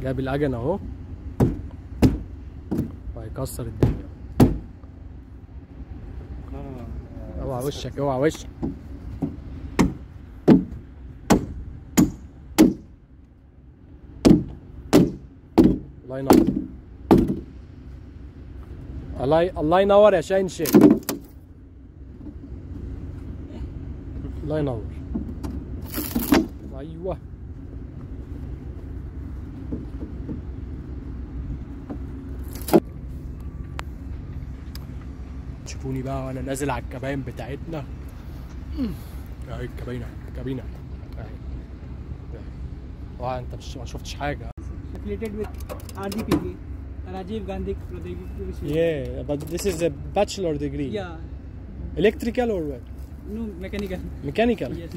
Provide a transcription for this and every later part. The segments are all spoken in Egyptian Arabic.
جاب الاجن اهو وهيكسر الدنيا اوعى وشك اوعى وشك الله ينور الله ي- الله ينور يا شاهين شيخ الله ينور ايوه تشوفوني بقى وانا نازل على الكباين بتاعتنا اهي الكباينه الكابينه اهي اهي. طبعا انت مش ما شفتش حاجه affiliated with RDPK, Rajiv Gandhi Pradyogiki Vishwavidhyalaya. Yeah, but this is a bachelor degree. Yeah, Electrical or what? no mechanical. Mechanical. Yes.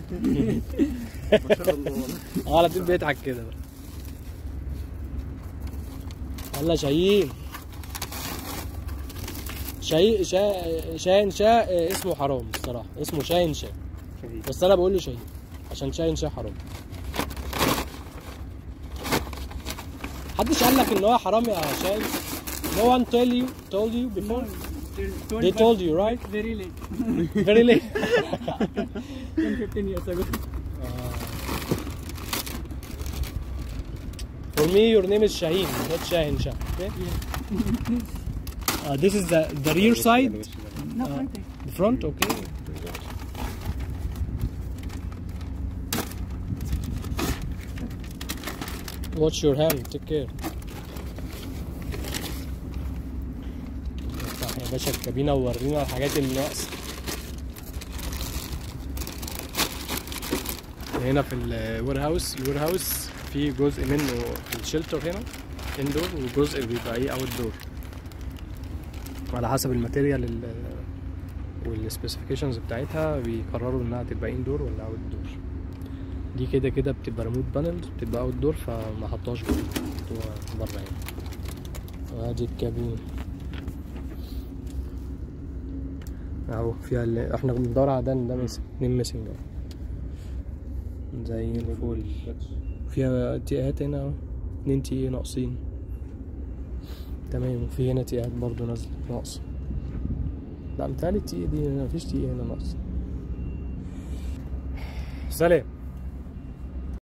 اه على طول بيضحك كده بقى. يلا شاهين شاهين شا... شاهين شا اسمه حرام الصراحة اسمه شاهين شا بس أنا بقول له شاهين عشان شاهين شا حرام محدش قال لك إن هو حرام يا شاهين No one tell you told you before Till They 20 told you right Very late. very late 10 15 years ago. For me, your name is Shaheen, not Shahin Shah. Okay? Uh, this is the, the rear side, No, front end. the front, okay. Watch your hand, take care. افتح يا باشا الكابينة وورينا الحاجات اللي ناقصة. هنا في الوير هاوس الوير هاوس في جزء منه في الشلتر هنا اندور وجزء بيبقى ايه اوت دور على حسب الماتيريال ال- والسبيسيفيكيشنز بتاعتها بيقرروا انها تبقى اندور ولا اوت دور دي كده كده بتبقى ريموت بانلز بتبقى اوت دور فما حطوهاش جوه حطوها بره يعني وادي الكابين اهو فيها اللي احنا بندور على ده ده ميسنج اتنين ميسنج اهو زي الفل فيها تيات هنا اهو اتنين تي ناقصين تمام وفي هنا تيات برضو نازلة ناقصة لا متهيألي التي دي هنا مفيش تي هنا ناقصة سلام